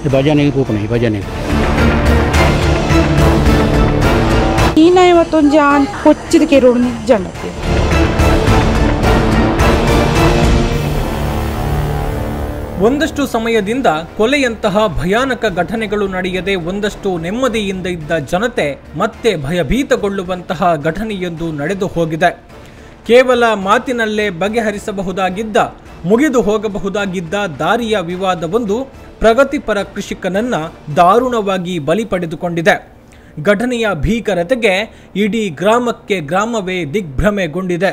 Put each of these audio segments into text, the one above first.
ಭಜನೆಗೆ ಪೋಪನೆ ಭಜನೆಗೆ ಈನ ಇವತ್ತೊಂದು ಆನ್ ಕೊಚ್ಚಿದ ಕೆರೋಡು ನಿಜಂಗತ್ತೆ ಒಂದಷ್ಟು ಸಮಯದಿಂದ ಕೊಲೆಯಂತಹ ಭಯಾನಕ ಘಟನೆಗಳು ನಡೆಯದೆ ಒಂದಷ್ಟು ನೆಮ್ಮದಿಯಿಂದ ಇದ್ದ ಜನತೆ ಮತ್ತೆ ಭಯಭೀತಗೊಳ್ಳುವಂತಹ ಘಟನೆಯೊಂದು ನಡೆದು ಹೋಗಿದೆ ಕೇವಲ ಮಾತಿನಲ್ಲೇ ಬಗೆಹರಿಸಬಹುದಾಗಿದ್ದ ಮುಗಿದು ಹೋಗಬಹುದಾಗಿದ್ದ ದಾರಿಯ ವಿವಾದವೊಂದು ಪ್ರಗತಿಪರ ಕೃಷಿಕನನ್ನ ದಾರುಣವಾಗಿ ಬಲಿ ಪಡೆದುಕೊಂಡಿದೆ ಘಟನೆಯ ಭೀಕರತೆಗೆ ಇಡೀ ಗ್ರಾಮಕ್ಕೆ ಗ್ರಾಮವೇ ದಿಗ್ಭ್ರಮೆಗೊಂಡಿದೆ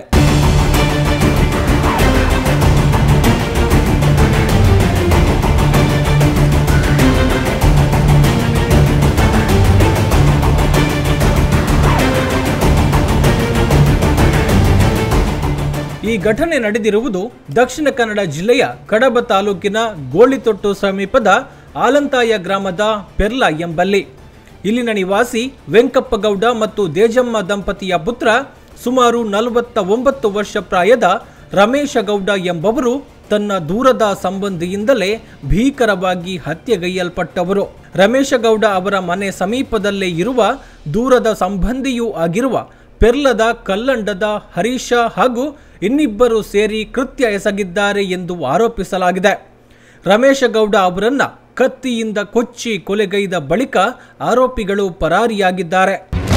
ಈ ಘಟನೆ ನಡೆದಿರುವುದು ದಕ್ಷಿಣ ಕನ್ನಡ ಜಿಲ್ಲೆಯ ಕಡಬ ತಾಲೂಕಿನ ಗೋಳಿತೊಟ್ಟು ಸಮೀಪದ ಆಲಂತಾಯ ಗ್ರಾಮದ ಪೆರ್ಲ ಎಂಬಲ್ಲಿ ಇಲ್ಲಿನ ನಿವಾಸಿ ವೆಂಕಪ್ಪಗೌಡ ಮತ್ತು ದೇಜಮ್ಮ ದಂಪತಿಯ ಪುತ್ರ ಸುಮಾರು ನಲವತ್ತ ಒಂಬತ್ತು ವರ್ಷ ಪ್ರಾಯದ ರಮೇಶ ಗೌಡ ಎಂಬವರು ತನ್ನ ದೂರದ ಸಂಬಂಧಿಯಿಂದಲೇ ಭೀಕರವಾಗಿ ಹತ್ಯೆಗೈಯಲ್ಪಟ್ಟವರು ರಮೇಶ ಗೌಡ ಅವರ ಮನೆ ಸಮೀಪದಲ್ಲೇ ಇರುವ ದೂರದ ಸಂಬಂಧಿಯೂ ಆಗಿರುವ ಪೆರ್ಲದ ಕಲ್ಲಂಡದ ಹರೀಶ ಹಾಗೂ ಇನ್ನಿಬ್ಬರು ಸೇರಿ ಕೃತ್ಯ ಎಸಗಿದ್ದಾರೆ ಎಂದು ಆರೋಪಿಸಲಾಗಿದೆ ರಮೇಶ ಗೌಡ ಅವರನ್ನ ಕತ್ತಿಯಿಂದ ಕೊಚ್ಚಿ ಕೊಲೆಗೈದ ಬಳಿಕ ಆರೋಪಿಗಳು ಪರಾರಿಯಾಗಿದ್ದಾರೆ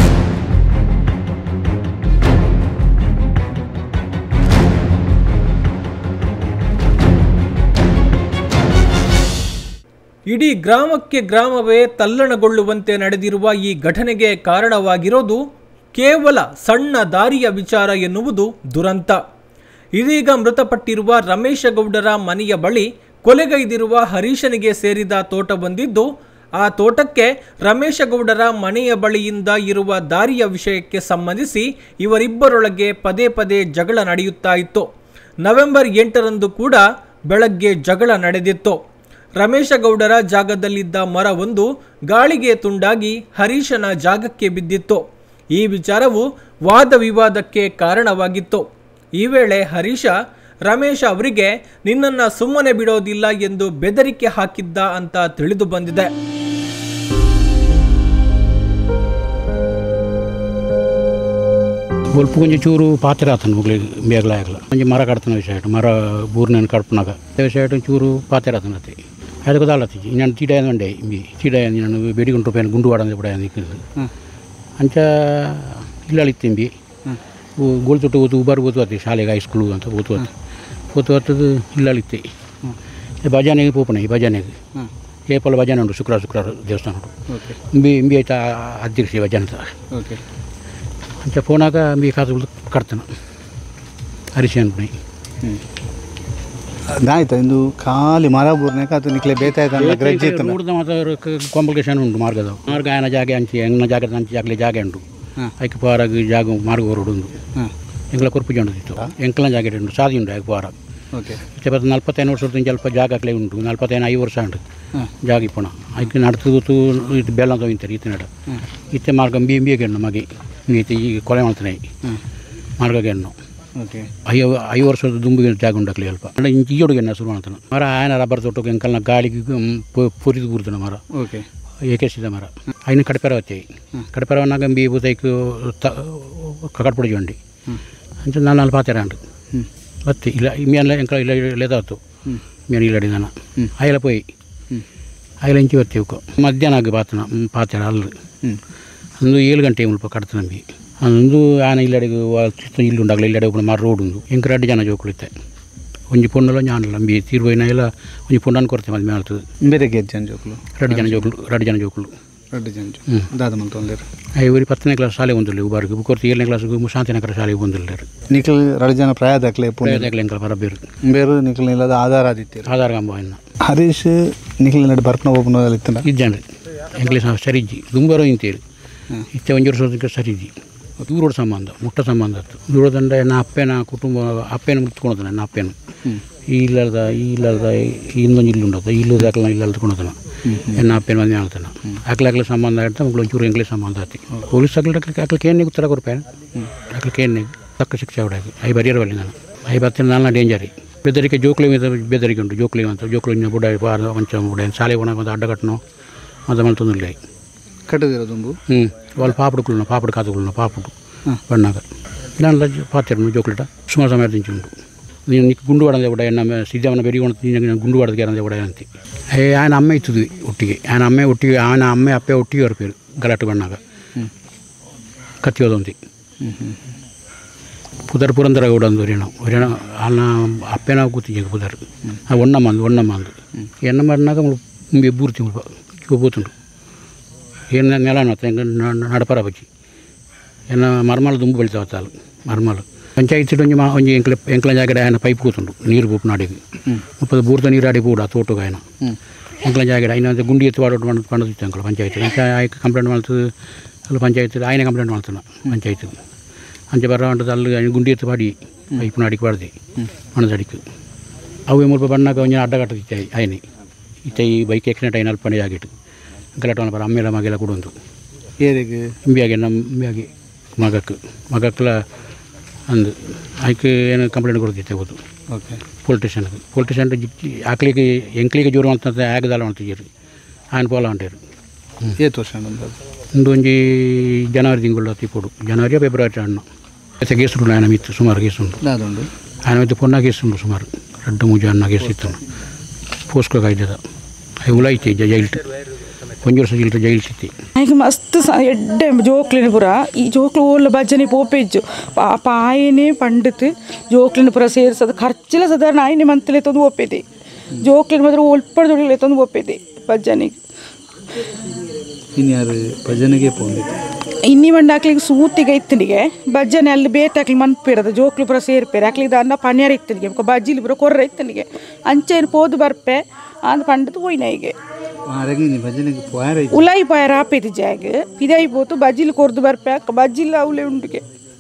ಇಡೀ ಗ್ರಾಮಕ್ಕೆ ಗ್ರಾಮವೇ ತಲ್ಲಣಗೊಳ್ಳುವಂತೆ ನಡೆದಿರುವ ಈ ಘಟನೆಗೆ ಕಾರಣವಾಗಿರೋದು ಕೇವಲ ಸಣ್ಣ ದಾರಿಯ ವಿಚಾರ ಎನ್ನುವುದು ದುರಂತ ಇದೀಗ ಮೃತಪಟ್ಟಿರುವ ರಮೇಶ ಗೌಡರ ಮನೆಯ ಬಳಿ ಕೊಲೆಗೈದಿರುವ ಹರೀಶನಿಗೆ ಸೇರಿದ ತೋಟ ಬಂದಿದ್ದು ಆ ತೋಟಕ್ಕೆ ರಮೇಶ ಗೌಡರ ಮನೆಯ ಬಳಿಯಿಂದ ಇರುವ ದಾರಿಯ ವಿಷಯಕ್ಕೆ ಸಂಬಂಧಿಸಿ ಇವರಿಬ್ಬರೊಳಗೆ ಪದೇ ಪದೇ ಜಗಳ ನಡೆಯುತ್ತಾ ಇತ್ತು ನವೆಂಬರ್ ಎಂಟರಂದು ಕೂಡ ಬೆಳಗ್ಗೆ ಜಗಳ ನಡೆದಿತ್ತು ರಮೇಶ ಗೌಡರ ಜಾಗದಲ್ಲಿದ್ದ ಮರವೊಂದು ಗಾಳಿಗೆ ತುಂಡಾಗಿ ಹರೀಶನ ಜಾಗಕ್ಕೆ ಬಿದ್ದಿತ್ತು ಈ ವಿಚಾರವು ವಾದ ವಿವಾದಕ್ಕೆ ಕಾರಣವಾಗಿತ್ತು ಈ ವೇಳೆ ಹರೀಶ ರಮೇಶ ಅವರಿಗೆ ನಿನ್ನನ್ನ ಸುಮ್ಮನೆ ಬಿಡೋದಿಲ್ಲ ಎಂದು ಬೆದರಿಕೆ ಹಾಕಿದ್ದ ಅಂತ ತಿಳಿದು ಬಂದಿದೆ ಸ್ವಲ್ಪ ಕೊಂಚ ಚೂರು ಪಾತ್ರ ಆತನ ಮುಗ್ಲಿಗೆ ಬೇಗಲ ಆಗಲ್ಲ ಒಂಜಿ ಮರ ಕಡ್ತಾನ ವಿಷಯ ಮರ ಬೂರ್ನ ಕಡ್ಪನಾಗ ವಿಷಯ ಚೂರು ಪಾತ್ರ ಆತನ ಅತಿ ಅದು ಗೊತ್ತಾಲತ್ತಿ ನಾನು ತೀಡ ಅಂಡೆ ಇಂಬಿ ತೀಡ ನಾನು ಬೇಡಿಕೊಂಡು ರೂಪಾಯಿ ಗುಂಡು ವಾಡಂದು ಬಿಡ ನಿಕ್ಕಿದ್ದು ಅಂಚ ಇಲ್ಲಿತ್ತಿಂಬಿ ಗೋಲ್ ತೊಟ್ಟು ಓದು ಉಬಾರ್ ಓದು ಅತಿ ಶಾಲೆಗೆ ಹೈಸ್ಕೂಲು ಅಂತ ಓದು ಅತಿ ಓದು ಹತ್ತದು ಇಲ್ಲಿತ್ತೆ ಭಜನೆಗೆ ಪೋಪನೆ ಈ ಭಜನೆಗೆ ಏಪಲ್ ಭಜನೆ ಉಂಟು ಶುಕ್ರವಾರ ಶುಕ್ರವಾರ ದೇವಸ್ಥಾನ ಉಂಟು ಇಂಬಿ ಇಂಬಿ ಆಯ್ತಾ ಅಧ್ಯಕ್ಷ ಭಜನೆ ಓಕೆ ಅಂಚ ಫೋನಾಗ ಮೀ ಕಾಸು ಕಟ್ತಾನ ಹರಿಸಿ ಅನ್ಪಣಿ ಆಯ್ತಾ ಇಂದು ಖಾಲಿ ಮರ ಬೂರ್ನೇಕ ಅದು ನಿಕ್ಲೆ ಬೇತಾಯ್ತ ಗ್ರಜ್ಜಿ ಇತ್ತು ರೋಡ್ದ ಮಾತ್ರ ಕಾಂಪ್ಲಿಕೇಶನ್ ಉಂಟು ಮಾರ್ಗದ ಮಾರ್ಗ ಆಯನ ಜಾಗ ಅಂಚಿ ಎಂಗ್ನ ಜಾಗ ಅಂಚಿ ಜಾಗಲೆ ಜಾಗ ಉಂಟು ಐಕೆ ಪಾರಾಗ ಜಾಗ ಮಾರ್ಗ ಹೊರಡು ಉಂಟು ಹಾಂ ಎಂಕ್ಲ ಕೊರ್ಪು ಜಂಡಿತ್ತು ಎಂಕ್ಲ ಜಾಗ ಉಂಟು ಸಾದಿ ಉಂಟು ಐಕೆ ಪಾರ ಓಕೆ ಇಪ್ಪತ್ತು ನಲ್ವತ್ತೈದು ವರ್ಷದ ಸ್ವಲ್ಪ ಜಾಗ ಹಾಕ್ಲೇ ಉಂಟು ನಲ್ವತ್ತೈದು ಐದು ವರ್ಷ ಉಂಟು ಹಾಂ ಜಾಗ ಇಪ್ಪಣ ಐಕೆ ನಡ್ತದು ಇದು ಬೆಲ್ಲ ತೊಗಿಂತಾರೆ ಈತ ನಡ ಇತ್ತೆ ಮಾರ್ಗ ಬಿ ಬಿ ಗೆಣ್ಣು ಮಗೆ ಈತ ಈ ಕೊಲೆ ಮಾಡ್ತಾನೆ ಹಾಂ ಮಾರ್ಗ ಗೆಣ್ಣು ಓಕೆ ಐವ ಐದು ವರ್ಷದ ದುಂಬಿಗೆ ಜಾಗ ಉಂಡಕ್ಲಿ ಸ್ವಲ್ಪ ಅಂದ್ರೆ ಇಂಚಿ ಜೋಡಿಗೆ ಶುರು ಮಾಡ್ತಾನೆ ಮರ ಆಯನ ರಬ್ಬರ್ ತೊಟ್ಟು ಎಂಕಲ್ನ ಗಾಳಿಗೆ ಪುರಿದು ಬೂರ್ತಾನೆ ಮರ ಓಕೆ ಏಕೆಸಿದ ಮರ అయిన కడపెర వచ్చాయి కడపెర ఉన్నాక మీ బుతైకు కడపడి చూడండి అంటే నాలుగు నాలుగు పాతారా అంటు వత్తి ఇలా మీ అన్న ఇంకా ఇలా లేదా వద్దు నేను ఇలా అడిగాను ఆయన పోయి ఆయన ఇంచి వత్తి ఒక మధ్యాహ్నం పాతన పాతాడు అల్లు ಅಂದು ಏಳು ಗಂಟೆ ಮುಲ್ಪ ಕಡ್ತಾನೆ ನಮಗೆ ಅಂದು ಆನ ಇಲ್ಲಡೆಗೆ ಇಲ್ಲು ಉಂಡಾಗಲ ಇಲ್ಲಡೆ ಒಬ್ಬನ ಮಾರು ರೋಡ್ ಉಂದು ಎಂಕ ರಡ್ಡು ಜನ ಜೋಕುಳಿತೆ ಒಂಜಿ ಪೊಣ್ಣಲ್ಲ ஞாನಲ್ಲ ಅಂಬಿ ತೀರ್ವೈನ ಎಲ್ಲ ಒಂಜಿ ಪೊಣ್ಣನ್ನು ಕೊಡ್ತೇವೆ ಮದುವೆ ಮಾಡ್ತದೆ ಬೇರೆ ಗೆಜ್ಜೆ ಜನ ಜೋಕ್ಲು ರಡ್ಡು ಜನ ಜೋಕುಲು ರಡ್ಡು ಜನ ಜೋಕುಲು ರಡ್ಡು ಜನ ಹ್ಮ್. ದಾದ ಮಂತ ಒಂದಿರು ಐವರಿ ಹತ್ತನೇ ಕ್ಲಾಸ್ ಶಾಲೆ ಬಂದಿಲ್ಲ ಉಬಾರಿಗೆ ಕೊರ್ತಿ ಏಳನೇ ಕ್ಲಾಸ್ಗೆ ಶಾಂತಿನಗರ ಶಾಲೆಗೆ ಬಂದಿಲ್ಲ ನಿಕ್ಲು ರಡ್ಡು ಜನ ಪ್ರಾಯದಾಕ್ಲೆ ಪುಣ್ಯ ಪ್ರಯೋಜನಗಳು ಎಂಕಲ್ ಬರಬೇರು ಬೇರು ನಿಕ್ಲು ಇಲ್ಲದ ಆಧಾರ ಆದಿತ್ಯರು ಆಧಾರ ಕಂಬ ಇನ್ನು ಹರೀಶ್ ನಿಕ್ಲು ನಡು ಬರ್ಪನ ಒಬ್ಬನ ಇತ್ತನ ಇದ್ದಾನೆ ಎಂಕ್ಲೇಸ್ ಸರಿಜ್ಜಿ ದುಂಬರೋ ಇಂತೇಳಿ ಇತ್ತೆ ಒಂಜಿ ವರ್ಷಕ್ಕೆ ಸರಿಜ್ಜಿ ದೂರೋಡ ಸಂಬಂಧ ಮುಟ್ಟ ಸಂಬಂಧ ಆಯ್ತು ದೂರದಂಡ ನಾ ಅಪ್ಪೆನ ಕುಟುಂಬ ಅಪ್ಪೆನ ಮುಟ್ಕೊಳತಾನೆ ನಾ ಅಪ್ಪೆನ ಈ ಇಲ್ಲದ ಈ ಇಲ್ಲದ ಇನ್ನೊಂದು ಇಲ್ಲು ಉಂಡದ ಇಲ್ಲು ದಾಖಲ ಇಲ್ಲ ತಗೊಂಡತಾನ ಎನ್ನ ಅಪ್ಪೆನ ಮದುವೆ ಆಗ್ತಾನೆ ಆಕಲ ಆಕಲ ಸಂಬಂಧ ಆಡ್ತಾ ಮಗಳು ಒಂಚೂರು ಎಂಗ್ಲೀಷ್ ಸಂಬಂಧ ಆತಿ ಪೊಲೀಸ್ ಆಗ್ಲಿ ಆಕಲಿಕ್ಕೆ ಆಕಲಿಕ್ಕೆ ಏನು ಉತ್ತರ ಕೊಡ್ಪೇನೆ ಆಕಲಿಕ್ಕೆ ಏನು ತಕ್ಕ ಶಿಕ್ಷೆ ಹೊಡಾಗಿ ಐ ಬರಿಯರವಲ್ಲಿ ನಾನು ಐ ಬರ್ತೀನಿ ನಾನು ಡೇಂಜರಿ ಬೆದರಿಕೆ ಜೋಕ್ಲಿ మీద ಬೆದರಿಕೆ ಉಂಟು ಜೋಕ್ಲಿ ಅಂತ ಜೋಕ್ಲಿ ಬುಡ ಪಾರ ಮಂಚ ಬುಡ ಶಾಲೆ ಒಣ ಒಂದು ಅಡ್ಡಗಟ್ಟನು ಅಂತ ಮಲ್ತೊಂದಿಲ್ಲ ಕಟ್ಟದಿರೋ ದುಂಬು ಹ್ಞೂ వాళ్ళు పాపడు కుళ్ళిన పాపడు కాదుకున్న పాపడు పడినాక ఇలాంటి పాత్ర జోకులట సుమారు సమర్థించుండు నేను నీకు గుండు పడదే కూడా ఎన్న సిద్ధమైన పెరిగి ఉంటుంది గుండు పడదు కదా కూడా అంతే ఏ ఆయన అమ్మ ఇస్తుంది ఒట్టిಗೆ ఆయన అమ్మే ఒట్టిಗೆ ఆయన అమ్మే అప్పే ఒట్టిಗೆ ఎవరి పేరు గలట్టు పడినాక ಕತ್ತಿ ಹೋದಂತಿ ಪುದರ್ ಪುರಂದರ ಗೌಡ ಅಂದು ಒರಿಣ ಒರಿಣ ಅನ್ನ ಅಪ್ಪೇನ ಕೂತಿಗೆ ಪುದರ್ ಆ ಒಣ್ಣ ಮಂದು ಒಣ್ಣ ಮಂದು ಎಣ್ಣ ಮಾಡಿನಾಗ ಮುಂಬೆ ಬೂರ್ತಿ పోతుండు ఏం నెల నడపరా వచ్చి ఏమన్నా మర్మాలు దుమ్ము పెడతా వస్తాలు మర్మాలు పంచాయతీ నుంచి మా కొంచెం ఎంకల ఎంకల జాగడ ఆయన పైపు కూతుండు నీరు పోపు నాడికి ముప్పది బూర్త నీరు ఆడి కూడా తోటగా ఆయన ఎంకల జాగడ ఆయన గుండి ఎత్తి వాడు పండు పండుగ అంకల్ పంచాయతీ ఇంకా ఆయన కంప్లైంట్ ಮಾಡ್ತದೆ ಅಲ್ಲಿ పంచాయతీ ఆయన కంప్లైంట్ ಮಾಡ್ತಾನ పంచాయతీ ಅಂಚೆ ಬರ ಅಂಟದ ಅಲ್ಲಿ ఆయన ಗುಂಡಿ ಎತ್ತಿ ಪಾಡಿ ಪೈಪ್ ನಾಡಿಗೆ ಪಾಡ್ದು ಮಣದಡಿಗೆ ಅವು ಮುಲ್ಪ ಬಣ್ಣಾಗ ಒಂಜಿ ಅಡ್ಡಗಟ್ಟದ ಇಚ್ಚಾಯಿ ఆయన ಇಚ್ಚಾಯಿ ಬೈಕ್ ಆಕ್ಸಿಡೆಂಟ್ అయిన ಪಣಿ ಆಗಿಟ್ಟು ಗಲಾಟೆ ಬರ ಅಮ್ಮೆಲ್ಲ ಮಗೆಲ್ಲ ಕೊಡೊಂದು ಏರಿಗೆ ಇಂಬಿಯಾಗೆ ನಮ್ಮ ಇಂಬಿಯಾಗೆ ಮಗಕ್ಕೆ ಮಗಕ್ಲ ಅಂದು ಆಯ್ಕೆ ಏನು ಕಂಪ್ಲೇಂಟ್ ಕೊಡ್ತಿತ್ತೆ ಹೋದು ಓಕೆ ಪೊಲೀಸ್ ಸ್ಟೇಷನ್ಗೆ ಪೊಲೀಸ್ ಸ್ಟೇಷನ್ ಆಕಳಿಗೆ ಎಂಕ್ಲಿಗೆ ಜ್ವರ ಅಂತ ಆಗದಲ್ಲ ಅಂತಿದ್ದೀರಿ ఆయన పోలా అంటారు ఏ ತೋರ್ಸಣ ಅಂದದ್ದು ఇందు ಒಂಜಿ ಜನವರಿ ತಿಂಗಳು ತಿಪ್ಪುಡು ಜನವರಿ ಫೆಬ್ರವರಿ ಅಣ್ಣ అయితే కేసులు ఆయన మిత్తు సుమారు కేసుండు ನಾದೊಂದು ఆయన అయితే పొన్న కేసుండు సుమారు రెండు మూజ అన్న కేసు ఇస్తాను పోస్కోకి అయితే అవి ఉలాయితే జైలు కొంచెం ವರ್ಷ ಜೈಲು ಜೈಲು ಸಿತ್ತಿ ಈಗ ಮಸ್ತ್ ಸ ಎಡ್ಡೆ ಜೋಕ್ಲಿನ ಪುರ ಈ ಜೋಕ್ಲು ಓಲ್ಲ ಭಜನೆ ಪೋಪೆಜ್ಜು ಪಾಪ ಆಯನೆ ಪಂಡಿತ್ ಜೋಕ್ಲಿನ ಪುರ ಸೇರಿಸದ ಖರ್ಚಿಲ ಸಾಧಾರಣ ಆಯನೆ ಮಂತ್ಲೆ ತಂದು ಒಪ್ಪಿದೆ ಜೋಕ್ಲಿನ ಮಾತ್ರ ಒಲ್ಪಡ ದುಡಿಲೆ ತಂದು ಒಪ್ಪಿದೆ ಭಜನೆಗೆ ಇನ್ಯಾರು ಭಜನೆಗೆ ಪೋಂದಿತ್ತು ಇನ್ನಿ ಮಂಡ ಹಾಕ್ಲಿಗೆ ಸೂತಿಗೆ ಇತ್ತನಿಗೆ ಭಜನೆ ಅಲ್ಲಿ ಬೇತೆ ಹಾಕ್ಲಿ ಮನ್ಪಿರದ ಜೋಕ್ಲು ಪುರ ಸೇರ್ಪೇರೆ ಹಾಕ್ಲಿಗೆ ದಾನ್ನ ಪನ್ಯಾರ ಇತ್ತನಿಗೆ ಬಜ್ಜಿಲಿ ಪುರ ಕೊರ್ರ ಇತ್ತನಿಗೆ ಅಂಚೇನು ಪೋದು ಬರ್ಪೆ ಅಂದ್ ಪಂಡದು ಹೋಯ್ನ ಹೀಗೆ ಮಾರಗೆ ನೀ ಭಜನೆಗೆ ಪೋಯಾರ ಉಲಾಯಿ ಪಾಯ ರಾಪೇತಿ ಜಾಗ ಪಿದಾಯಿ ಪೋತು ಬಜ್ಜಿಲ್ ಕೊರ್ದು ಬರ್ಪೆ ಅಕ್ಕ ಬಜ್ಜಿಲ್ಲ ಅವಲೆ ಉಂಡುಗೆ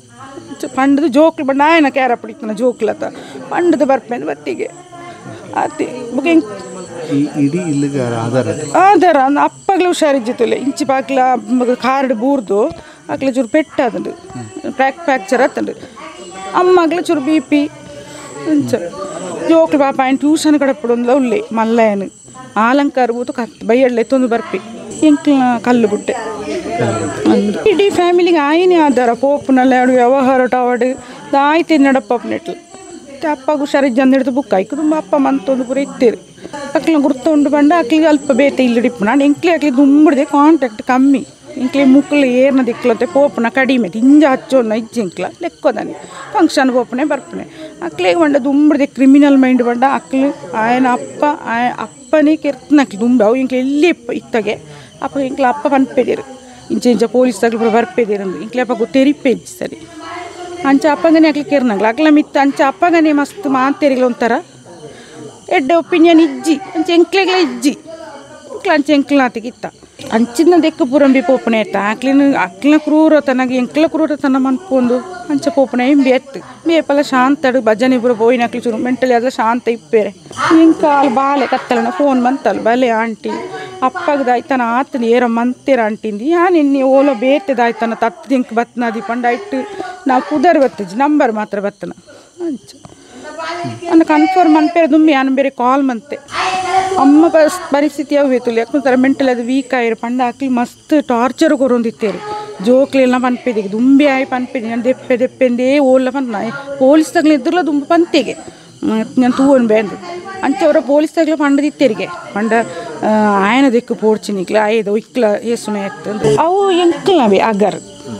ಪಂಡದು ಜೋಕ್ಲು ಬಂಡ ಆಯನ ಕ್ಯಾರ ಪಡಿತನ ಜೋಕ್ಲತ ಪಂಡದು ಬರ್ಪೆ ಅಂದ್ ಬತ್ತಿಗೆ ಅತಿ ಬುಕ್ ಹೆಂಗ್ ಈ ಇಡೀ ಇಲ್ಲಿಗೆ ಆಧಾರ ಅದು. ಆಧಾರ ಅಂದ್ ಅಪ್ಪಗ್ಲ ಹುಷಾರಿಜ್ಜಿತ್ತಲೆ ಇಂಚಿ ಪಾಕ್ಲ ಕಾರ್ಡ್ ಬೂರ್ದು ಅಕ್ಲ ಚೂರು ಪೆಟ್ಟಾದಂಡು ಪ್ಯಾಕ್ ಫ್ಯಾಕ್ಚರ್ ಆತಂಡು ಅಮ್ಮಗ್ಲ ಚೂರು ಬಿ ಪಿ ಅಂಚ ಜೋಕ್ಲು ಪಾಪ ఆయన ಟ್ಯೂಷನ್ ಕಡಪಡೊಂದುಲ ಉಲ್ಲೆ ಮಲ್ಲಯನು ಆಲಂಕಾರ ಬೂತು ಕತ್ ಬೈಯಡ್ಲೆ ಎತ್ತೊಂದು ಬರ್ಪಿ ಎಂಕ್ಲ ಕಲ್ಲು ಬುಟ್ಟೆ ಅಂದ್ರು. ಇಡೀ ಫ್ಯಾಮಿಲಿಗೆ ಆಯ್ನೇ ಆಧಾರ ಪೋಪುನಲ್ಲ ಎರಡು ವ್ಯವಹಾರ ಟವಡ್ ದಾಯ್ತಿ ನಡಪ್ಪ ನೆಟ್ಲು ಅಪ್ಪ ಹುಷಾರಿಜ್ಜ ಅಂದಿಡ್ದು ಬುಕ್ ಆಯ್ಕು ತುಂಬ ಅಪ್ಪ ಮಂತೊಂದು ಪೂರ ಇತ್ತೇರು ಅಕ್ಲ ಗುರ್ತೊಂಡು ಬಂಡ ಅಕ್ಲಿಗೆ ಅಲ್ಪ ಬೇತೆ ಇಲ್ಲಿ ಡಿಪ್ಪು ನಾನು ಎಂಕ್ಲೆ ಅಕ್ಲಿ ದುಂಬಿಡ್ದೆ ಕಾಂಟ್ಯಾಕ್ಟ್ ಕಮ್ಮಿ ಇಂಕ್ಲೆ ಮುಕ್ಳು ಏರ್ನ ದಿಕ್ಲತ್ತೆ ಪೋಪನ ಕಡಿಮೆ ಇಂಜ ಹಚ್ಚೋನ ಇಜ್ಜಿಂಕ್ಲ ಲೆಕ್ಕೋದಾನೆ ಫಂಕ್ಷನ್ ಪೋಪನೆ ಬರ್ಪನೆ ಅಕ್ಲಿಗೆ ಬಂಡ ದುಂಬಿಡ್ದೆ ಕ್ರಿಮಿನಲ್ ಮೈಂಡ್ ಬಂಡ ಅಕ್ಲು ಆಯನ ಅಪ್ಪ ಆಯ ಅಪ್ಪನೇ ಕೆರ್ತನಕ್ಲಿ ದುಂಬೆ ಅವು ಇಂಕ್ಲೆ ಎಲ್ಲಿ ಇತ್ತಗೆ ಅಪ್ಪ ಇಂಕ್ಲ ಅಪ್ಪ ಪನ್ಪೆದೇರು ಇಂಚೆ ಇಂಚ ಪೊಲೀಸ್ ತಗ್ಲು ಬರ್ಪೆದೇರಂದು ಇಂಕ್ಲೆ ಅಪ್ಪ ಗೊತ್ತೆರಿಪ್ಪೆ ಇಜ್ಜಿ ಸರಿ ಅಂಚ ಅಪ್ಪಗನೆ ಆಗ್ಲಿ ಕೇರ್ನಂಗ್ಲ ಅಕ್ಲ ಮಿತ್ತ ಅಂಚ ಅಪ್ಪಗನೆ ಮಸ್ತ್ ಮಾತೇರಿಗ್ಲ ಒಂಥರ ಎಡ್ಡೆ ಒಪಿನಿಯನ್ ಇಜ್ಜಿ ಅಂಚ ಎಂಕ್ಲೆಗ್ಲ ಇಜ್ಜಿ ಇಂಕ್ಲ ಅಂಚ ಎಂಕ್ಲಾತಿಗೆ ಇತ್ತ ಅಂಚಿನ ದೆಕ್ಕ ಪುರಂಬಿ ಪೋಪನೆ ಎತ್ತ ಆಕ್ಲಿನ ಅಕ್ಲಿನ ಕ್ರೂರ ತನಗ ಎಂಕ್ಲ ಕ್ರೂರ ತನ ಮನ್ಪೊಂದು ಅಂಚ ಪೋಪನೆ ಎಂಬಿ ಎತ್ತು ಬೇಪಲ ಶಾಂತಡು ಭಜನೆ ಪುರ ಪೋಯಿನ ಅಕ್ಲಿ ಚೂರು ಮೆಂಟಲಿ ಅದ ಶಾಂತ ಇಪ್ಪೇರೆ ಇಂಕ ಅಲ್ಲಿ ಬಾಲೆ ಕತ್ತಲನ ಫೋನ್ ಮಂತಲ್ ಬಲೆ ಆಂಟಿ ಅಪ್ಪಗದಾಯ್ತನ ಆತನ ಏರ ಮಂತೆರ ಅಂಟಿಂದಿ ಯಾನ್ ಎಣ್ಣೆ ಓಲ ಬೇತೆದಾಯ್ತನ ತತ್ತು ದಿಂಕ್ ಬತ್ನಾದಿ ಪಂಡ ಇಟ್ಟು ನಾವು ಕುದರ್ ಬತ್ತಜಿ ನಂಬರ್ ಮಾತ್ರ ಬತ್ತನ ಅಂಚ ಅನ್ನ ಕನ್ಫರ್ಮ್ ಅನ್ಪೇರೆ ದುಮ್ಮಿ ಅನ್ನ ಬೇರೆ ಕಾಲ್ ಮಂತೆ ಅಮ್ಮ ಬಸ್ ಪರಿಸ್ಥಿತಿ ಯಾವ ಬೇತು ಯಾಕಂದ್ರೆ ಮೆಂಟಲ್ ಅದು ವೀಕ್ ಆಯಿರು ಪಂಡ ಹಾಕಿ ಮಸ್ತ್ ಟಾರ್ಚರ್ ಕೊರೊಂದಿತ್ತೇರಿ ಜೋಕ್ಲೆಲ್ಲ ಪನ್ಪೆದಿಗೆ ದುಂಬಿ ಆಯಿ ಪನ್ಪೆದಿ ನಾನು ದೆಪ್ಪೆ ದೆಪ್ಪೆಂದೇ ಓಲ್ಲ ಪಂತ ಪೊಲೀಸ್ ತಗ್ಲ ಇದ್ರಲ್ಲ ದುಂಬ ಪಂತೆಗೆ ഞാൻ തൂവൻ വേണ്ടത് അഞ്ചവരെ പോലീസ് തകല പണ്ടതിത്തെരിക്കെ പണ്ട് ఆయన దిక్కు పోడ్చినిక్ల ఐదు ఇక్ల వేసున అವು ಎಂಕ್ಲವೆ ಅಗರ್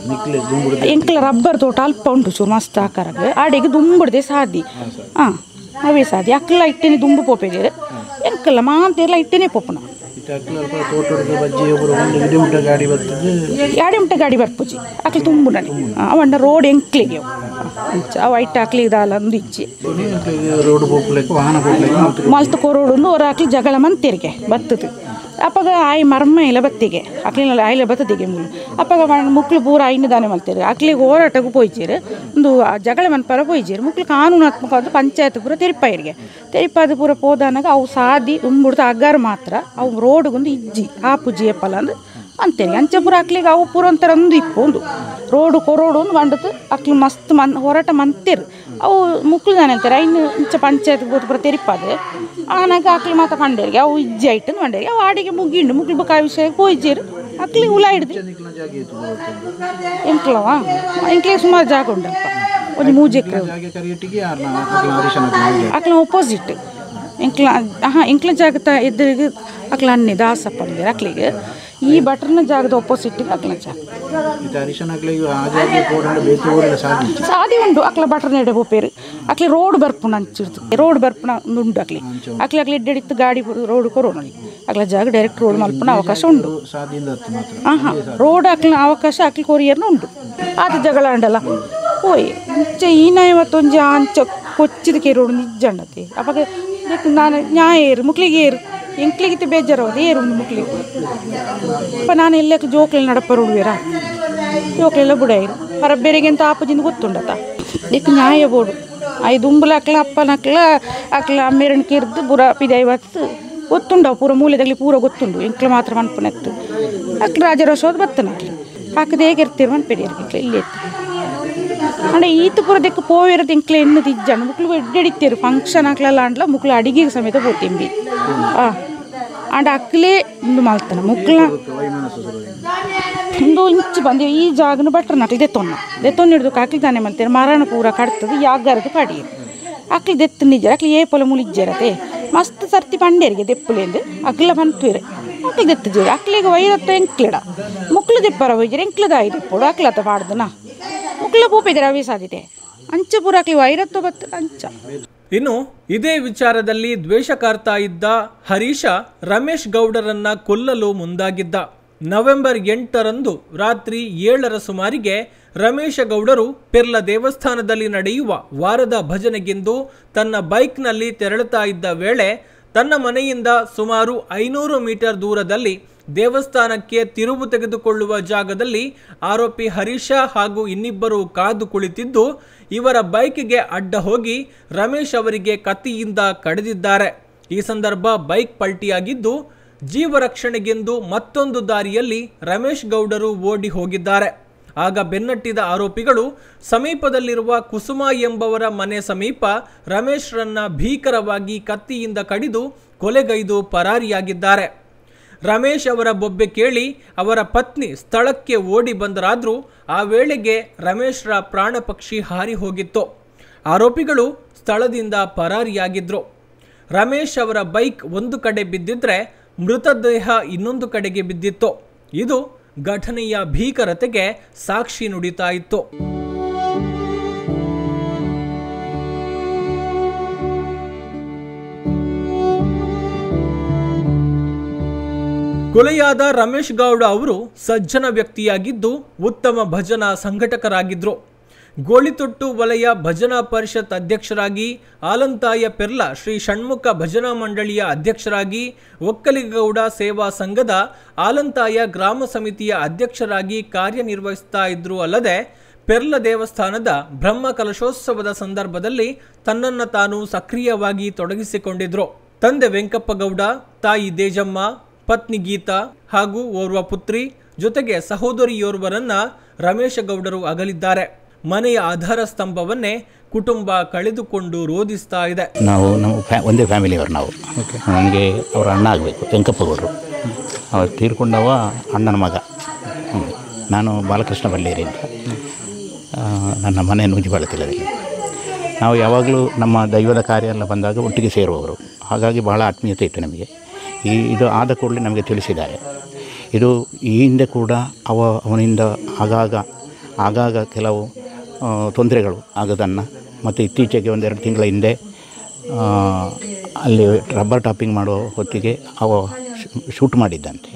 ಎಂಕ್ಲ ರಬ್ಬರ್ ತೋಟ ಅಲ್ಪ ಉಂಟು ಚೂರು ಮಸ್ತ್ ಆಕಾರಕ್ಕೆ ಆಡೆಗೆ ದುಂಬುಡ್ದೆ ಸಾದಿ ಹಾಂ ಅವೇ ಸಾದಿ ಅಕ್ಲ ಇಟ್ಟೇನೆ ದುಂಬು ಪೋಪೆದೆ ಎಂಕಲ್ಲ ಮಾಂತೆಲ್ಲ ಇಟ್ಟೇನೆ ಪೋಪುನ ಯಾಡೆ ಮುಟ್ಟ ಗಾಡಿ ಬರ್ಪುಜಿ ಅಕ್ಲಿ ತುಂಬು ನನಿ ಅವಂಡ ರೋಡ್ ಎಂಕ್ಲಿಗೆ ಅವು. ಅಂಚ ಅವು ಐಟ್ ಅಕ್ಲಿ ದಾಲ ಒಂದು ಇಚ್ಚಿ ರೋಡ್ ಹೋಗ್ಲಿಕ್ಕೆ ವಾಹನ ಹೋಗ್ಲಿಕ್ಕೆ ಮಲ್ತು ಕೊರೋಡು ಹೊರ ಹಾಕಿ ಜಗಳ ಮಂತಿರಿಗೆ ಬತ್ತದು ಅಪ್ಪಗ ಆಯ್ ಮರ್ಮ ಇಲ್ಲ ಬತ್ತಿಗೆ ಅಕ್ಲಿನ ಆಯ್ಲ ಬತ್ತದಿಗೆ ಮುಳು ಅಪ್ಪಗ ಮಣ್ ಮುಕ್ಳು ಪೂರ ಐನು ದಾನೆ ಮಲ್ತೀರಿ ಅಕ್ಲಿಗೆ ಹೋರಾಟಕ್ಕೂ ಪೋಯ್ಚೀರು ಒಂದು ಆ ಜಗಳ ಮನ್ಪರ ಪೋಯ್ಚೀರು ಮುಕ್ಳು ಕಾನೂನಾತ್ಮಕವಾದ ಪಂಚಾಯತ್ ಪೂರ ತೆರಿಪಾಯಿರಿಗೆ ತೆರಿಪಾದ ಪೂರ ಪೋದಾನಾಗ ಅವು ಸಾದಿ ಉಂಬುಡ್ದು ಅಗ್ಗಾರು ಮಾತ್ರ ಅವು ರೋಡ್ಗೊಂದು ಇಜ್ಜಿ ಆ ಪುಜ್ಜಿ ಎಪ್ಪಲ ಅಂದು ಅಂತೇಳಿ ಅಂಚೆ ಪೂರ ಅಕ್ಲಿಗೆ ಅವು ಪೂರ ಒಂಥರ ಒಂದು ಇಪ್ಪು ಒಂದು ರೋಡು ಕೊರೋಡು ಒಂದು ಬಂಡದು ಅಕ್ಲಿ ಮಸ್ತ್ ಮನ್ ಹೋರಾಟ ಮಂತಿರು ಅವು ಮುಕ್ಳು ನಾನು ಹೇಳ್ತಾರೆ ಇನ್ನು ಇಂಚ ಪಂಚಾಯತ್ ಗೊತ್ತು ಬರ ತೆರಿಪಾದೆ ಆನಾಗ ಆಕ್ಲಿ ಮಾತ ಪಂಡೇರಿಗೆ ಅವು ಇಜ್ಜಿ ಆಯ್ತು ಮಂಡೇರಿಗೆ ಅವು ಆಡಿಗೆ ಮುಗಿಂಡು ಮುಗ್ಲು ಬಕ್ಕ ವಿಷಯ ಹೋಯ್ಜೇರು ಅಕ್ಲಿ ಹುಳ ಹಿಡ್ದು ಎಂಕ್ಲವ ಎಂಕ್ಲೆ ಸುಮಾರು ಜಾಗ ಉಂಟಲ್ಪ ಒಂದು ಮೂಜೆ ಎಕರೆ ಅಕ್ಲ ಅಪೋಸಿಟ್ ಎಂಕ್ಲ ಹಾಂ ಎಂಕ್ಲ ಜಾಗದ ಎದುರಿಗೆ ಅಕ್ಲ ಅನ್ನೆ ದಾಸಪ್ಪ ಅಂದಿರ ಅಕ್ಲಿಗೆ ಈ ಬಟರ್ನ ಜಾಗದ ಅಪೋಸಿಟ್ ಅಕ್ಲ ಜಾಗ ಸಾದಿ ಉಂಡು ಅಕ್ಲ ಬಟರ್ ನೆಡೆ ಹೋಪೇರು ಅಕ್ಲೆ ರೋಡ್ ಬರ್ಪುಣ ಅಂಚಿರ್ತು ರೋಡ್ ಬರ್ಪುಣ ಒಂದು ಉಂಡು ಅಕ್ಲಿ ಅಕ್ಲೆ ಅಕ್ಲೆ ಎಡ್ಡೆಡಿತ್ತು ಗಾಡಿ ರೋಡ್ ಕೊರೋಣ ಅಕ್ಲ ಜಾಗ ಡೈರೆಕ್ಟ್ ರೋಡ್ ಮಲ್ಪುಣ ಅವಕಾಶ ಉಂಡು ಹಾಂ ಹಾಂ ರೋಡ್ ಅಕ್ಲ ಅವಕಾಶ ಅಕ್ಲಿ ಕೊರಿಯರ್ನ ಉಂಡು ಆತ ಜಗಳ ಅಂಡಲ್ಲ ಓಯ್ ಇಂಚ ಈನ ಇವತ್ತೊಂಜಿ ಅಂಚ ಕೊಚ್ಚಿದ ಕೇರೋಡು ನಿಜ ಅಂಡತಿ ಅವಾಗ ಇದಕ್ಕೆ ನಾನು ನ್ಯಾಯ ಏರು ಮುಕ್ಳಿಗೆ ಏರು ಎಂಕ್ಲಿಗಿತ್ತು ಬೇಜಾರವದು ಏರು ಒಂದು ಮುಕ್ಳಿಗೆ ಅಪ್ಪ ನಾನು ಎಲ್ಲಕ್ಕೆ ಜೋಕ್ಲೆಲ್ಲ ನಡಪರು ಉಡುವೇರ ಜೋಕ್ಲೆಲ್ಲ ಬುಡಾಯಿರು ಹೊರ ಬೇರೆಗೆ ಅಂತ ಆಪಜಿಂದ ಗೊತ್ತುಂಡತ ಇದಕ್ಕೆ ನ್ಯಾಯ ಬೋಡು ಐದು ಉಂಬಲ ಅಕ್ಲ ಅಪ್ಪನ ಅಕ್ಲ ಅಕ್ಲ ಅಮ್ಮೆರಣ್ಣ ಕಿರ್ದು ಬುರ ಪಿದಾಯಿ ಬತ್ತು ಗೊತ್ತುಂಡ ಪೂರ ಮೂಲೆದಲ್ಲಿ ಪೂರ ಗೊತ್ತುಂಡು ಎಂಕ್ಲ ಮಾತ್ರ ಮನ್ಪುನತ್ತು ಅಕ್ಲ ರಾಜರೋಷೋದು ಬತ್ತನ ಅಕ್ಲಿ ಹಾಕದೆ ಹೇಗಿರ್ತೀರಿ ಮನ್ಪೆಡಿಯರ್ಗೆ ಇಲ್ಲಿ ಎತ್ತು ಅಂದ್ರೆ ಈತ ಪೂರ ದೆಕ್ಕ ಪೋವಿರದು ಎಂಕ್ಲೆ ಎಣ್ಣು ತಿಜ್ಜಾಣ ಮುಕ್ಳು ಎಡ್ಡೆಡಿತ್ತೇರು ಫಂಕ್ಷನ್ ಹಾಕ್ಲಲ್ಲ ಅಂಡ್ಲ ಮುಕ್ಳು ಅಡಿಗೆಗೆ ಸಮೇತ ಹೋತಿಂಬಿ ಆ ಅಂಡ ಅಕ್ಲೇ ಇಂದು ಮಲ್ತನ ಮುಕ್ಳ ಒಂದು ಇಂಚು ಬಂದು ಈ ಜಾಗನ ಬಟ್ರ ನಕ್ಲಿ ದೆತ್ತೊನ್ನ ದೆತ್ತೊನ್ನ ಹಿಡಿದು ಅಕ್ಲಿ ತಾನೆ ಮಲ್ತೇನೆ ಮರಣ ಪೂರ ಕಡ್ತದೆ ಯಾಗಾರದು ಪಡಿ ಅಕ್ಲಿ ದೆತ್ತು ನಿಜ ಅಕ್ಲಿ ಏ ಪೊಲ ಮುಳಿಜ್ಜರತೆ ಮಸ್ತ್ ಸರ್ತಿ ಪಂಡೇರಿಗೆ ದೆಪ್ಪುಲೆಂದು ಅಕ್ಲ ಬಂತುವೆ ಅಕ್ಲಿ ದೆತ್ತು ಜೇರಿ ಅಕ್ಲಿಗೆ ವೈರತ್ತ ಎಂಕ್ಲೆಡ ಮುಕ್ಳು ದೆಪ್ಪರ ವೈಜರ್ ಎಂಕ್ಲದ ಐದು ಪೊಡು ಅಕ್ಲತ ಪಾಡ್ದನ ಮುಕ್ಳ ಪೂಪಿದ್ರೆ ಅವಿ ಸಾಧ್ಯತೆ ಅಂಚ ಪೂರ ಅಕ್ಲಿ ವೈರತ್ತು ಬತ್ತು ಅಂಚ ಇನ್ನು ಇದೇ ವಿಚಾರದಲ್ಲಿ ದ್ವೇಷಕಾರ್ತ ಇದ್ದ ಹರೀಶ ರಮೇಶ್ ಗೌಡರನ್ನ ಕೊಲ್ಲಲು ಮುಂದಾಗಿದ್ದ ನವೆಂಬರ್ ಎಂಟರಂದು ರಾತ್ರಿ ಏಳರ ಸುಮಾರಿಗೆ ರಮೇಶ ಗೌಡರು ಪೆರ್ಲ ದೇವಸ್ಥಾನದಲ್ಲಿ ನಡೆಯುವ ವಾರದ ಭಜನೆಗೆಂದು ತನ್ನ ಬೈಕ್ನಲ್ಲಿ ತೆರಳುತ್ತಾ ಇದ್ದ ವೇಳೆ ತನ್ನ ಮನೆಯಿಂದ ಸುಮಾರು ಐನೂರು ಮೀಟರ್ ದೂರದಲ್ಲಿ ದೇವಸ್ಥಾನಕ್ಕೆ ತಿರುವು ತೆಗೆದುಕೊಳ್ಳುವ ಜಾಗದಲ್ಲಿ ಆರೋಪಿ ಹರೀಶ ಹಾಗೂ ಇನ್ನಿಬ್ಬರು ಕಾದು ಕುಳಿತಿದ್ದು ಇವರ ಬೈಕ್ಗೆ ಅಡ್ಡ ಹೋಗಿ ರಮೇಶ್ ಅವರಿಗೆ ಕತ್ತಿಯಿಂದ ಕಡಿದಿದ್ದಾರೆ ಈ ಸಂದರ್ಭ ಬೈಕ್ ಪಲ್ಟಿಯಾಗಿದ್ದು ಜೀವ ರಕ್ಷಣೆಗೆಂದು ಮತ್ತೊಂದು ದಾರಿಯಲ್ಲಿ ರಮೇಶ್ ಗೌಡರು ಓಡಿ ಹೋಗಿದ್ದಾರೆ ಆಗ ಬೆನ್ನಟ್ಟಿದ ಆರೋಪಿಗಳು ಸಮೀಪದಲ್ಲಿರುವ ಕುಸುಮ ಎಂಬವರ ಮನೆ ಸಮೀಪ ರಮೇಶ್ರನ್ನ ಭೀಕರವಾಗಿ ಕತ್ತಿಯಿಂದ ಕಡಿದು ಕೊಲೆಗೈದು ಪರಾರಿಯಾಗಿದ್ದಾರೆ ರಮೇಶ್ ಅವರ ಬೊಬ್ಬೆ ಕೇಳಿ ಅವರ ಪತ್ನಿ ಸ್ಥಳಕ್ಕೆ ಓಡಿ ಬಂದರಾದ್ರೂ ಆ ವೇಳೆಗೆ ರಮೇಶ್ರ ಪ್ರಾಣ ಪಕ್ಷಿ ಹಾರಿ ಹೋಗಿತ್ತು ಆರೋಪಿಗಳು ಸ್ಥಳದಿಂದ ಪರಾರಿಯಾಗಿದ್ರು ರಮೇಶ್ ಅವರ ಬೈಕ್ ಒಂದು ಕಡೆ ಬಿದ್ದಿದ್ರೆ ಮೃತದೇಹ ಇನ್ನೊಂದು ಕಡೆಗೆ ಬಿದ್ದಿತ್ತು ಇದು ಘಟನೆಯ ಭೀಕರತೆಗೆ ಸಾಕ್ಷಿ ನುಡಿತಾ ಇತ್ತು ಕೊಲೆಯಾದ ರಮೇಶ್ ಗೌಡ ಅವರು ಸಜ್ಜನ ವ್ಯಕ್ತಿಯಾಗಿದ್ದು ಉತ್ತಮ ಭಜನಾ ಸಂಘಟಕರಾಗಿದ್ರು ಗೋಳಿತೊಟ್ಟು ವಲಯ ಭಜನಾ ಪರಿಷತ್ ಅಧ್ಯಕ್ಷರಾಗಿ ಆಲಂತಾಯ ಪೆರ್ಲ ಶ್ರೀ ಷಣ್ಮುಖ ಭಜನಾ ಮಂಡಳಿಯ ಅಧ್ಯಕ್ಷರಾಗಿ ಒಕ್ಕಲಿಗೌಡ ಸೇವಾ ಸಂಘದ ಆಲಂತಾಯ ಗ್ರಾಮ ಸಮಿತಿಯ ಅಧ್ಯಕ್ಷರಾಗಿ ಕಾರ್ಯನಿರ್ವಹಿಸ್ತಾ ಇದ್ರು ಅಲ್ಲದೆ ಪೆರ್ಲ ದೇವಸ್ಥಾನದ ಬ್ರಹ್ಮ ಕಲಶೋತ್ಸವದ ಸಂದರ್ಭದಲ್ಲಿ ತನ್ನನ್ನು ತಾನು ಸಕ್ರಿಯವಾಗಿ ತೊಡಗಿಸಿಕೊಂಡಿದ್ರು ತಂದೆ ವೆಂಕಪ್ಪಗೌಡ ತಾಯಿ ದೇಜಮ್ಮ ಪತ್ನಿ ಗೀತಾ ಹಾಗೂ ಓರ್ವ ಪುತ್ರಿ ಜೊತೆಗೆ ಸಹೋದರಿಯೋರ್ವರನ್ನ ರಮೇಶ ಗೌಡರು ಅಗಲಿದ್ದಾರೆ ಮನೆಯ ಆಧಾರ ಸ್ತಂಭವನ್ನೇ ಕುಟುಂಬ ಕಳೆದುಕೊಂಡು ರೋಧಿಸ್ತಾ ಇದೆ ನಾವು ನಾವು ಫ್ಯಾ ಒಂದೇ ಫ್ಯಾಮಿಲಿಯವರು ನಾವು ನನಗೆ ಅವರ ಅಣ್ಣ ಆಗಬೇಕು ವೆಂಕಪ್ಪಗೌಡರು ಅವ್ರು ತೀರ್ಕೊಂಡವ ಅಣ್ಣನ ಮಗ ಹ್ಮ್. ನಾನು ಬಾಲಕೃಷ್ಣ ಬಳ್ಳೇರಿ ಅಂತ ಆ, ನನ್ನ ಮನೆ ನೂಜಿಬಾಳತಿಲ್ಲದಲ್ಲಿ ನಾವು ಯಾವಾಗಲೂ ನಮ್ಮ ದೈವದ ಕಾರ್ಯ ಎಲ್ಲ ಬಂದಾಗ ಒಟ್ಟಿಗೆ ಸೇರುವವರು ಹಾಗಾಗಿ ಬಹಳ ಆತ್ಮೀಯತೆ ಇತ್ತು ನಮಗೆ ಈ ಇದು ಆದ ಕೂಡಲೇ ನಮಗೆ ತಿಳಿಸಿದ್ದಾರೆ ಇದು ಈ ಹಿಂದೆ ಕೂಡ ಅವ ಅವನಿಂದ ಆಗಾಗ ಆಗಾಗ ಕೆಲವು ಆ, ತೊಂದರೆಗಳು ಆಗೋದನ್ನು ಮತ್ತು ಇತ್ತೀಚೆಗೆ ಒಂದೆರಡು ತಿಂಗಳ ಹಿಂದೆ ಆ, ಅಲ್ಲಿ ರಬ್ಬರ್ ಟಾಪಿಂಗ್ ಮಾಡೋ ಹೊತ್ತಿಗೆ ಅವ ಶೂಟ್ ಮಾಡಿದ್ದಂತೆ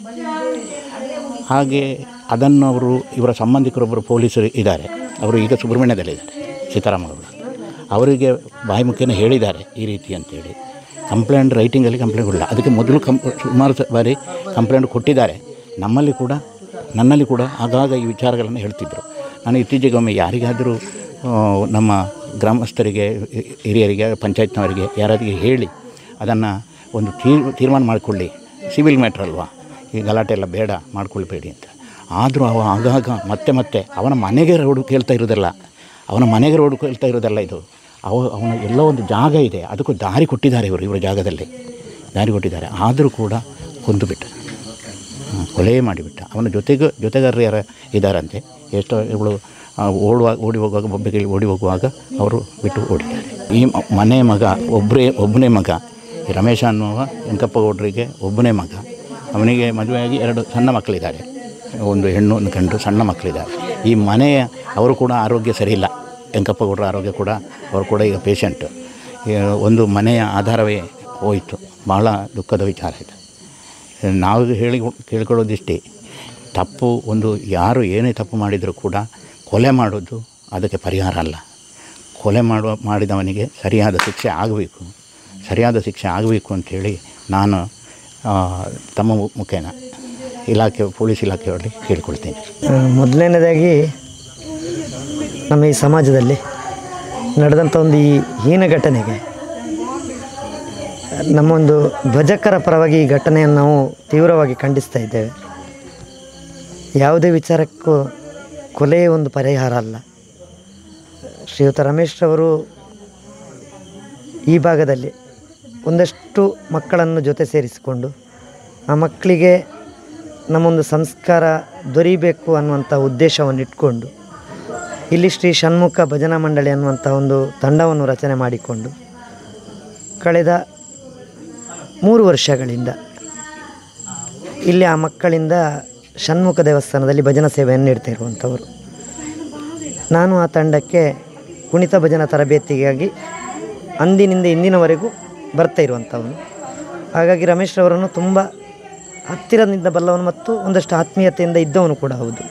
ಹಾಗೆ ಅದನ್ನು ಅವರು ಇವರ ಸಂಬಂಧಿಕರೊಬ್ಬರು ಪೊಲೀಸರು ಇದ್ದಾರೆ ಅವರು ಈಗ ಸುಬ್ರಹ್ಮಣ್ಯದಲ್ಲಿದ್ದಾರೆ ಸೀತಾರಾಮಗೌಡ ಅವರಿಗೆ ಬಾಯಿ ಮುಖೇನ ಹೇಳಿದ್ದಾರೆ ಈ ರೀತಿ ಅಂತೇಳಿ ಕಂಪ್ಲೇಂಟ್ ರೈಟಿಂಗಲ್ಲಿ ಕಂಪ್ಲೇಂಟ್ ಕೊಡಲ್ಲ ಅದಕ್ಕೆ ಮೊದಲು ಕಂ ಸುಮಾರು ಸ- ಬಾರಿ ಕಂಪ್ಲೇಂಟ್ ಕೊಟ್ಟಿದ್ದಾರೆ ನಮ್ಮಲ್ಲಿ ಕೂಡ ನನ್ನಲ್ಲಿ ಕೂಡ ಆಗಾಗ ಈ ವಿಚಾರಗಳನ್ನು ಹೇಳ್ತಿದ್ದರು ನಾನು ಇತ್ತೀಚೆಗೆ ಒಮ್ಮೆ ಯಾರಿಗಾದರೂ ಆ, ನಮ್ಮ ಗ್ರಾಮಸ್ಥರಿಗೆ ಹಿ- ಹಿರಿಯರಿಗೆ ಪಂಚಾಯತ್ನವರಿಗೆ ಯಾರಾದಿಗೆ ಹೇಳಿ ಅದನ್ನು ಒಂದು ತೀರ್ ತೀರ್ಮಾನ ಮಾಡಿಕೊಳ್ಳಿ ಸಿವಿಲ್ ಮ್ಯಾಟ್ರ್ ಅಲ್ವಾ ಈ ಗಲಾಟೆ ಎಲ್ಲ ಬೇಡ ಮಾಡ್ಕೊಳ್ಬೇಡಿ ಅಂತ ಆದರೂ ಅವ ಆಗಾಗ ಮತ್ತೆ ಮತ್ತೆ ಅವನ ಮನೆಗೆ ರೋಡು ಕೇಳ್ತಾ ಇರೋದಲ್ಲ ಅವನ ಮನೆಗೆ ರೋಡು ಕೇಳ್ತಾ ಇರೋದಲ್ಲ ಇದು ಅವ ಅವನ ಎಲ್ಲೋ ಒಂದು ಜಾಗ ಇದೆ ಅದಕ್ಕೂ ದಾರಿ ಕೊಟ್ಟಿದ್ದಾರೆ ಇವರು ಇವರ ಜಾಗದಲ್ಲಿ ದಾರಿ ಕೊಟ್ಟಿದ್ದಾರೆ ಆದರೂ ಕೂಡ ಕೊಂದು ಬಿಟ್ಟ ಹ್ಮ್, ಕೊಲೆ ಮಾಡಿಬಿಟ್ಟ ಅವನ ಜೊತೆಗೂ ಜೊತೆಗಾರರು ಯಾರು ಇದ್ದಾರಂತೆ ಎಷ್ಟೋ ಇವಳು ಆ, ಓಡುವಾಗ ಓಡಿ ಹೋಗುವಾಗ ಬೊಬ್ಬೆಗೆ ಓಡಿ ಹೋಗುವಾಗ ಅವರು ಬಿಟ್ಟು ಓಡಿದ್ದಾರೆ ಈ ಮ- ಮನೆ ಮಗ ಒಬ್ಬರೇ ಒಬ್ಬನೇ ಮಗ ಈ ರಮೇಶ ಅನ್ನುವ ವೆಂಕಪ್ಪ ಗೌಡರಿಗೆ ಒಬ್ಬನೇ ಮಗ ಅವನಿಗೆ ಮದುವೆಯಾಗಿ ಎರಡು ಸಣ್ಣ ಮಕ್ಕಳಿದ್ದಾರೆ ಒಂದು ಹೆಣ್ಣು ಒಂದು ಗಂಡು ಸಣ್ಣ ಮಕ್ಕಳಿದ್ದಾರೆ ಈ ಮನೆಯ ಅವರು ಕೂಡ ಆರೋಗ್ಯ ಸರಿಯಿಲ್ಲ ವೆಂಕಪ್ಪ ಗೌಡರ ಆರೋಗ್ಯ ಕೂಡ ಅವರು ಕೂಡ ಈಗ ಪೇಷಂಟ್ ಒಂದು ಮನೆಯ ಆಧಾರವೇ ಹೋಯಿತು ಭಾಳ ದುಃಖದ ವಿಚಾರ ಇದೆ ನಾವು ಹೇಳಿ ಕೇಳ್ಕೊಳ್ಳೋದಿಷ್ಟೇ ತಪ್ಪು ಒಂದು ಯಾರು ಏನೇ ತಪ್ಪು ಮಾಡಿದರೂ ಕೂಡ ಕೊಲೆ ಮಾಡೋದು ಅದಕ್ಕೆ ಪರಿಹಾರ ಅಲ್ಲ ಕೊಲೆ ಮಾಡುವ ಮಾಡಿದವನಿಗೆ ಸರಿಯಾದ ಶಿಕ್ಷೆ ಆಗಬೇಕು ಸರಿಯಾದ ಶಿಕ್ಷೆ ಆಗಬೇಕು ಅಂಥೇಳಿ ನಾನು ಆ, ತಮ್ಮ ಮು- ಮುಖೇನ ಇಲಾಖೆ ಪೊಲೀಸ್ ಇಲಾಖೆಯವರಲ್ಲಿ ಕೇಳ್ಕೊಳ್ತೀನಿ ಮೊದಲನೇದಾಗಿ ನಮ್ಮ ಈ ಸಮಾಜದಲ್ಲಿ ನಡೆದಂಥ ಒಂದು ಈ ಹೀನ ಘಟನೆಗೆ ನಮ್ಮೊಂದು ಧ್ವಜಕರ ಪರವಾಗಿ ಈ ಘಟನೆಯನ್ನು ನಾವು ತೀವ್ರವಾಗಿ ಖಂಡಿಸ್ತಾ ಇದ್ದೇವೆ ಯಾವುದೇ ವಿಚಾರಕ್ಕೂ ಕೊಲೆ ಒಂದು ಪರಿಹಾರ ಅಲ್ಲ ಶ್ರೀಯುತ ರಮೇಶ್ ರವರು ಈ ಭಾಗದಲ್ಲಿ ಒಂದಷ್ಟು ಮಕ್ಕಳನ್ನು ಜೊತೆ ಸೇರಿಸಿಕೊಂಡು ಆ ಮಕ್ಕಳಿಗೆ ನಮ್ಮೊಂದು ಸಂಸ್ಕಾರ ದೊರೀಬೇಕು ಅನ್ನುವಂಥ ಉದ್ದೇಶವನ್ನು ಇಟ್ಕೊಂಡು ಇಲ್ಲಿ ಶ್ರೀ ಷಣ್ಮುಖ ಭಜನಾ ಮಂಡಳಿ ಅನ್ನುವಂಥ ಒಂದು ತಂಡವನ್ನು ರಚನೆ ಮಾಡಿಕೊಂಡು ಕಳೆದ ಮೂರು ವರ್ಷಗಳಿಂದ ಇಲ್ಲಿ ಆ ಮಕ್ಕಳಿಂದ ಷಣ್ಮುಖ ದೇವಸ್ಥಾನದಲ್ಲಿ ಭಜನಾ ಸೇವೆಯನ್ನು ನೀಡ್ತಾ ಇರುವಂಥವರು ನಾನು ಆ ತಂಡಕ್ಕೆ ಕುಣಿತ ಭಜನಾ ತರಬೇತಿಗಾಗಿ ಅಂದಿನಿಂದ ಇಂದಿನವರೆಗೂ ಬರ್ತಾ ಇರುವಂಥವನು ಹಾಗಾಗಿ ರಮೇಶ್ ರವರನ್ನು ತುಂಬ ಹತ್ತಿರದಿಂದ ಬಲ್ಲವನು ಮತ್ತು ಒಂದಷ್ಟು ಆತ್ಮೀಯತೆಯಿಂದ ಇದ್ದವನು ಕೂಡ ಹೌದು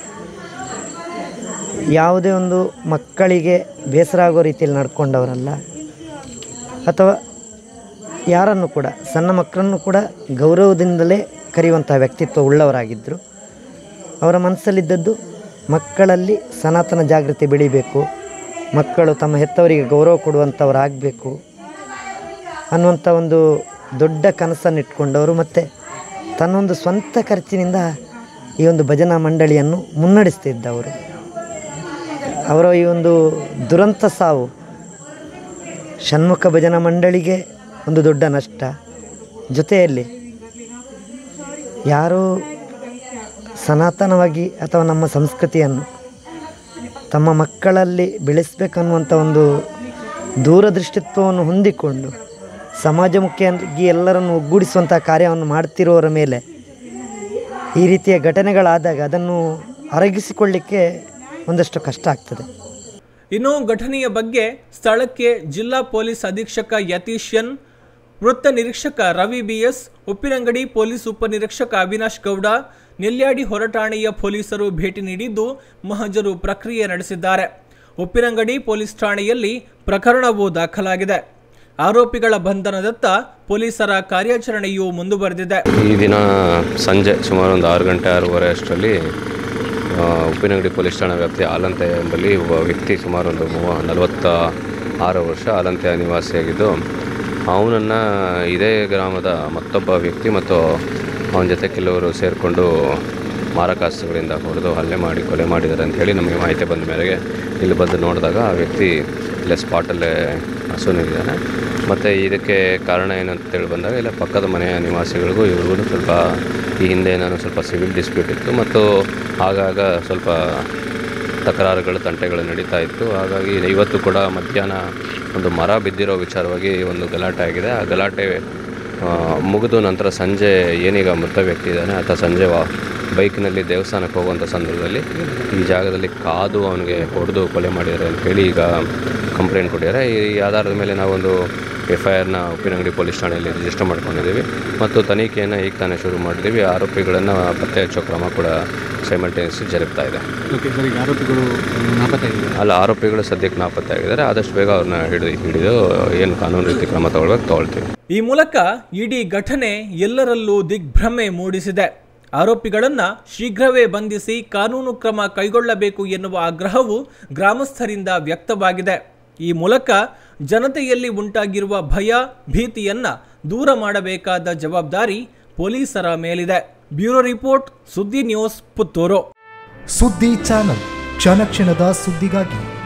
ಯಾವುದೇ ಒಂದು ಮಕ್ಕಳಿಗೆ ಬೇಸರ ಆಗೋ ರೀತಿಯಲ್ಲಿ ನಡ್ಕೊಂಡವರಲ್ಲ ಅಥವಾ ಯಾರನ್ನು ಕೂಡ ಸಣ್ಣ ಮಕ್ಕಳನ್ನು ಕೂಡ ಗೌರವದಿಂದಲೇ ಕರೆಯುವಂಥ ವ್ಯಕ್ತಿತ್ವ ಉಳ್ಳವರಾಗಿದ್ದರು ಅವರ ಮನಸ್ಸಲ್ಲಿದ್ದದ್ದು ಮಕ್ಕಳಲ್ಲಿ ಸನಾತನ ಜಾಗೃತಿ ಬೆಳಿಬೇಕು ಮಕ್ಕಳು ತಮ್ಮ ಹೆತ್ತವರಿಗೆ ಗೌರವ ಕೊಡುವಂಥವರಾಗಬೇಕು ಅನ್ನುವಂಥ ಒಂದು ದೊಡ್ಡ ಕನಸನ್ನು ಇಟ್ಕೊಂಡವರು ಮತ್ತು ತನ್ನೊಂದು ಸ್ವಂತ ಖರ್ಚಿನಿಂದ ಈ ಒಂದು ಭಜನಾ ಮಂಡಳಿಯನ್ನು ಮುನ್ನಡೆಸ್ತಿದ್ದವರು ಅವರ ಈ ಒಂದು ದುರಂತ ಸಾವು ಷಣ್ಮುಖ ಭಜನಾ ಮಂಡಳಿಗೆ ಒಂದು ದೊಡ್ಡ ನಷ್ಟ ಜೊತೆಯಲ್ಲಿ ಯಾರು ಸನಾತನವಾಗಿ ಅಥವಾ ನಮ್ಮ ಸಂಸ್ಕೃತಿಯನ್ನು ತಮ್ಮ ಮಕ್ಕಳಲ್ಲಿ ಬೆಳೆಸಬೇಕನ್ನುವಂಥ ಒಂದು ದೂರದೃಷ್ಟಿತ್ವವನ್ನು ಹೊಂದಿಕೊಂಡು ಸಮಾಜಮುಖಿಯಾಗಿ ಎಲ್ಲರನ್ನು ಒಗ್ಗೂಡಿಸುವಂಥ ಕಾರ್ಯವನ್ನು ಮಾಡ್ತಿರೋರ ಮೇಲೆ ಈ ರೀತಿಯ ಘಟನೆಗಳಾದಾಗ ಅದನ್ನು ಅರಗಿಸಿಕೊಳ್ಳಿಕ್ಕೆ ಒಂದಷ್ಟು ಕಷ್ಟ ಆಗ್ತದೆ ಇನ್ನು ಘಟನೆಯ ಬಗ್ಗೆ ಸ್ಥಳಕ್ಕೆ ಜಿಲ್ಲಾ ಪೊಲೀಸ್ ಅಧೀಕ್ಷಕ ಯತೀಶ್ ಎನ್ ವೃತ್ತ ನಿರೀಕ್ಷಕ ರವಿ ಬಿಎಸ್ ಉಪ್ಪಿನಂಗಡಿ ಪೊಲೀಸ್ ಉಪನಿರೀಕ್ಷಕ ಅವಿನಾಶ್ ಗೌಡ ನೆಲ್ಯಾಡಿ ಹೊರಠಾಣೆಯ ಪೊಲೀಸರು ಭೇಟಿ ನೀಡಿದ್ದು ಮಹಜರು ಪ್ರಕ್ರಿಯೆ ನಡೆಸಿದ್ದಾರೆ ಉಪ್ಪಿನಂಗಡಿ ಪೊಲೀಸ್ ಠಾಣೆಯಲ್ಲಿ ಪ್ರಕರಣವು ದಾಖಲಾಗಿದೆ ಆರೋಪಿಗಳ ಬಂಧನದತ್ತ ಪೊಲೀಸರ ಕಾರ್ಯಾಚರಣೆಯು ಮುಂದುವರೆದಿದೆ ಈ ದಿನ ಸಂಜೆ ಸುಮಾರು ಒಂದು ಆರು ಗಂಟೆ ಆರೂವರೆ ಅಷ್ಟರಲ್ಲಿ ಆ, ಉಪ್ಪಿನಂಗಡಿ ಪೊಲೀಸ್ ಠಾಣಾ ವ್ಯಾಪ್ತಿಯ ಆಲಂತೆ ಎಂಬಲ್ಲಿ ಒಬ್ಬ ವ್ಯಕ್ತಿ ಸುಮಾರು ಒಂದು ಮೂವ ನಲವತ್ತ ಆರು ವರ್ಷ ಆಲಂತೆಯ ನಿವಾಸಿಯಾಗಿದ್ದು ಅವನನ್ನು ಇದೇ ಗ್ರಾಮದ ಮತ್ತೊಬ್ಬ ವ್ಯಕ್ತಿ ಮತ್ತು ಅವನ ಜೊತೆ ಕೆಲವರು ಸೇರಿಕೊಂಡು ಮಾರಕಾಸ್ತ್ರಗಳಿಂದ ಹೊಡೆದು ಹಲ್ಲೆ ಮಾಡಿ ಕೊಲೆ ಮಾಡಿದ್ದಾರೆ ಅಂತ ಹೇಳಿ ನಮಗೆ ಮಾಹಿತಿ ಬಂದ ಮೇರೆಗೆ ಇಲ್ಲಿ ಬಂದು ನೋಡಿದಾಗ ಆ ವ್ಯಕ್ತಿ ಇಲ್ಲೇ ಸ್ಪಾಟಲ್ಲೇ ಹಸುನಿದ್ದಾನೆ ಮತ್ತು ಇದಕ್ಕೆ ಕಾರಣ ಏನಂತೇಳಿ ಬಂದಾಗ ಇಲ್ಲ ಪಕ್ಕದ ಮನೆಯ ನಿವಾಸಿಗಳಿಗೂ ಇವ್ರಿಗೂ ಸ್ವಲ್ಪ ಈ ಹಿಂದೆ ನಾನು ಸ್ವಲ್ಪ ಸಿವಿಲ್ ಡಿಸ್ಪ್ಯೂಟ್ ಇತ್ತು ಮತ್ತು ಆಗಾಗ ಸ್ವಲ್ಪ ತಕರಾರುಗಳು ತಂಟೆಗಳು ನಡೀತಾ ಇತ್ತು ಹಾಗಾಗಿ ಇವತ್ತು ಕೂಡ ಮಧ್ಯಾಹ್ನ ಒಂದು ಮರ ಬಿದ್ದಿರೋ ವಿಚಾರವಾಗಿ ಒಂದು ಗಲಾಟೆ ಆಗಿದೆ ಆ ಗಲಾಟೆ ಆ, ಮುಗಿದು ನಂತರ ಸಂಜೆ ಏನೀಗ ಮೃತ ವ್ಯಕ್ತಿ ಇದ್ದಾನೆ ಆತ ಸಂಜೆ ವಾ ಬೈಕ್ನಲ್ಲಿ ದೇವಸ್ಥಾನಕ್ಕೆ ಹೋಗುವಂಥ ಸಂದರ್ಭದಲ್ಲಿ ಈ ಜಾಗದಲ್ಲಿ ಕಾದು ಅವನಿಗೆ ಹೊಡೆದು ಕೊಲೆ ಮಾಡಿದ್ದಾರೆ ಅಂತ ಹೇಳಿ ಈಗ ಕಂಪ್ಲೇಂಟ್ ಕೊಟ್ಟಿದ್ದಾರೆ ಈ ಆಧಾರದ ಮೇಲೆ ನಾವೊಂದು ಎಫ್ ಐ ಆರ್ನ ಉಪ್ಪಿನಂಗಡಿ ಪೊಲೀಸ್ ಠಾಣೆಯಲ್ಲಿ ರಿಜಿಸ್ಟರ್ ಮಾಡ್ಕೊಂಡಿದ್ದೀವಿ ಮತ್ತು ತನಿಖೆಯನ್ನು ಈಗ ತಾನೇ ಶುರು ಮಾಡಿದ್ದೀವಿ ಆರೋಪಿಗಳನ್ನು ಪತ್ತೆ ಹಚ್ಚೋ ಕ್ರಮ ಕೂಡ ಸೈಮಲ್ಟೇನಿಯಸ್ ಜರುಗ್ತಾ ಇದೆ ಓಕೆ ಸರ್ ಈಗ ಆರೋಪಿಗಳು ನಾಪತ್ತೆ ಅಲ್ಲ ಆರೋಪಿಗಳು ಸದ್ಯಕ್ಕೆ ನಾಪತ್ತೆ ಆಗಿದ್ದಾರೆ ಆದಷ್ಟು ಬೇಗ ಅವ್ರನ್ನ ಹಿಡಿದು ಹಿಡಿದು ಏನು ಕಾನೂನು ರೀತಿ ಕ್ರಮ ತಗೊಳ್ಬೇಕು ತಗೊಳ್ತೀವಿ ಈ ಮೂಲಕ ಇಡೀ ಘಟನೆ ಎಲ್ಲರಲ್ಲೂ ದಿಗ್ಭ್ರಮೆ ಮೂಡಿಸಿದೆ ಆರೋಪಿಗಳನ್ನ ಶೀಘ್ರವೇ ಬಂಧಿಸಿ ಕಾನೂನು ಕ್ರಮ ಕೈಗೊಳ್ಳಬೇಕು ಎನ್ನುವ ಆಗ್ರಹವು ಗ್ರಾಮಸ್ಥರಿಂದ ವ್ಯಕ್ತವಾಗಿದೆ ಈ ಮೂಲಕ ಜನತೆಯಲ್ಲಿ ಉಂಟಾಗಿರುವ ಭಯ ಭೀತಿಯನ್ನ ದೂರ ಮಾಡಬೇಕಾದ ಜವಾಬ್ದಾರಿ ಪೊಲೀಸರ ಮೇಲಿದೆ ಬ್ಯೂರೋ ರಿಪೋರ್ಟ್ ಸುದ್ದಿ ನ್ಯೂಸ್ ಪುತ್ತೂರು ಸುದ್ದಿ ಚಾನಲ್ ಕ್ಷಣ ಕ್ಷಣದ ಸುದ್ದಿಗಾಗಿ